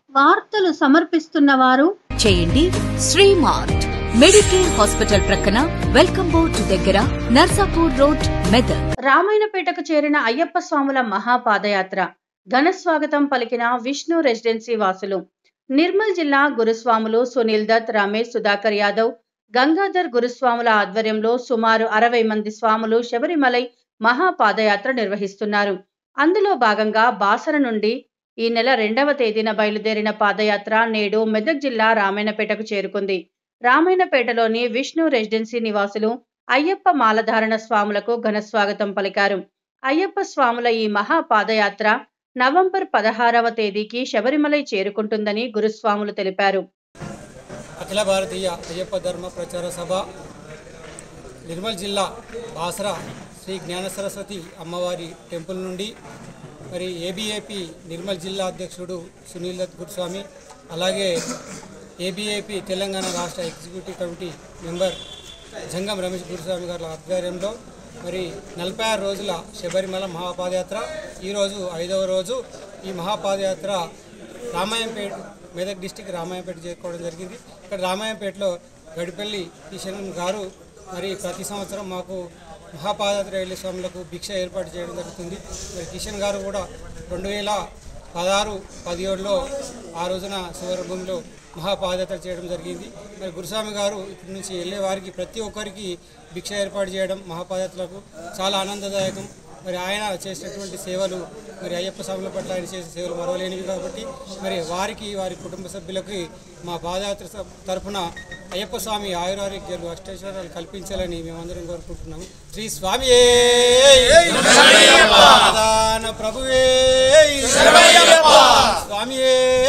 వార్తలు సమర్పిస్తున్న వారు చేయండి శ్రీమార్ట్ మెడికేర్ హాస్పిటల్ ప్రక్కన వెల్కమ్ బోర్డ్ దగ్గర నర్సాపూర్ రోడ్ మెదక్ రామాయణపేటకు చేరిన అయ్యప్ప స్వాముల మహాపాదయాత్ర ఘన స్వాగతం పలికిన విష్ణు రెసిడెన్సీ వాసులు నిర్మల్ జిల్లా గురుస్వాములు సునీల్ దత్ రమేష్ సుధాకర్ యాదవ్ గంగాధర్ గురుస్వాముల ఆధ్వర్యంలో సుమారు అరవై మంది స్వాములు శబరిమలై మహాపాదయాత్ర నిర్వహిస్తున్నారు అందులో భాగంగా బాసర నుండి ఈ నెల రెండవ తేదీన బయలుదేరిన పాదయాత్ర నేడు మెదక్ జిల్లా రామాయణపేటకు చేరుకుంది రామాయణపేటలోని విష్ణు రెసిడెన్సీ నివాసులు అయ్యప్ప మాలధారణ స్వాములకు ఘన స్వాగతం పలికారు అయ్యప్ప స్వాముల ఈ మహా పాదయాత్ర నవంబర్ పదహారవ తేదీకి శబరిమలై చేరుకుంటుందని గురుస్వాములు తెలిపారు అఖిల భారతీయ అయ్యప్ప ధర్మ ప్రచార సభ నిర్మల్ జిల్లా బాసరా శ్రీ జ్ఞాన సరస్వతి అమ్మవారి టెంపుల్ నుండి మరి ఏబీఏపీ నిర్మల్ జిల్లా అధ్యక్షుడు సునీల్ దత్ గురుస్వామి అలాగే ఏబీఏపీ తెలంగాణ రాష్ట్ర executive committee member Jangam Ramesh Guruswamy గారి ఆధ్వర్యంలో మరి నలభై ఆరు రోజుల శబరిమల మహాపాదయాత్ర ఈరోజు ఐదవ రోజు ఈ మహాపాదయాత్ర రామాయంపేట మెదక్ డిస్టిక్ రామాయంపేట చేరుకోవడం జరిగింది ఇక్కడ రామాయంపేటలో గడిపల్లి కిషన్ గారు మరి ప్రతి సంవత్సరం మాకు మహాపాదయాత్ర వెళ్ళే స్వాములకు భిక్ష ఏర్పాటు చేయడం జరుగుతుంది మరి కిషన్ గారు కూడా రెండు వేల పదహారు పదిహేడులో ఆ రోజున శివరభూమిలో మహాపాదయాత్ర చేయడం జరిగింది మరి గురుస్వామి గారు ఇక్కడి నుంచి వెళ్ళే వారికి ప్రతి ఒక్కరికి భిక్ష ఏర్పాటు చేయడం మహాపాదయాత్రకు చాలా ఆనందదాయకం మరి ఆయన చేసినటువంటి సేవలు మరి అయ్యప్ప స్వాముల పట్ల ఆయన చేసే సేవలు మరవలేనివి కాబట్టి మరి వారికి వారి కుటుంబ సభ్యులకి మా పాదయాత్ర స- తరఫున అయ్యప్ప స్వామి ఆయురారోగ్యాలు అష్టైశ్వర్యాలు కల్పించాలని మేమందరం కోరుకుంటున్నాము శ్రీ స్వామి ప్రధాన ప్రభువే స్వామియే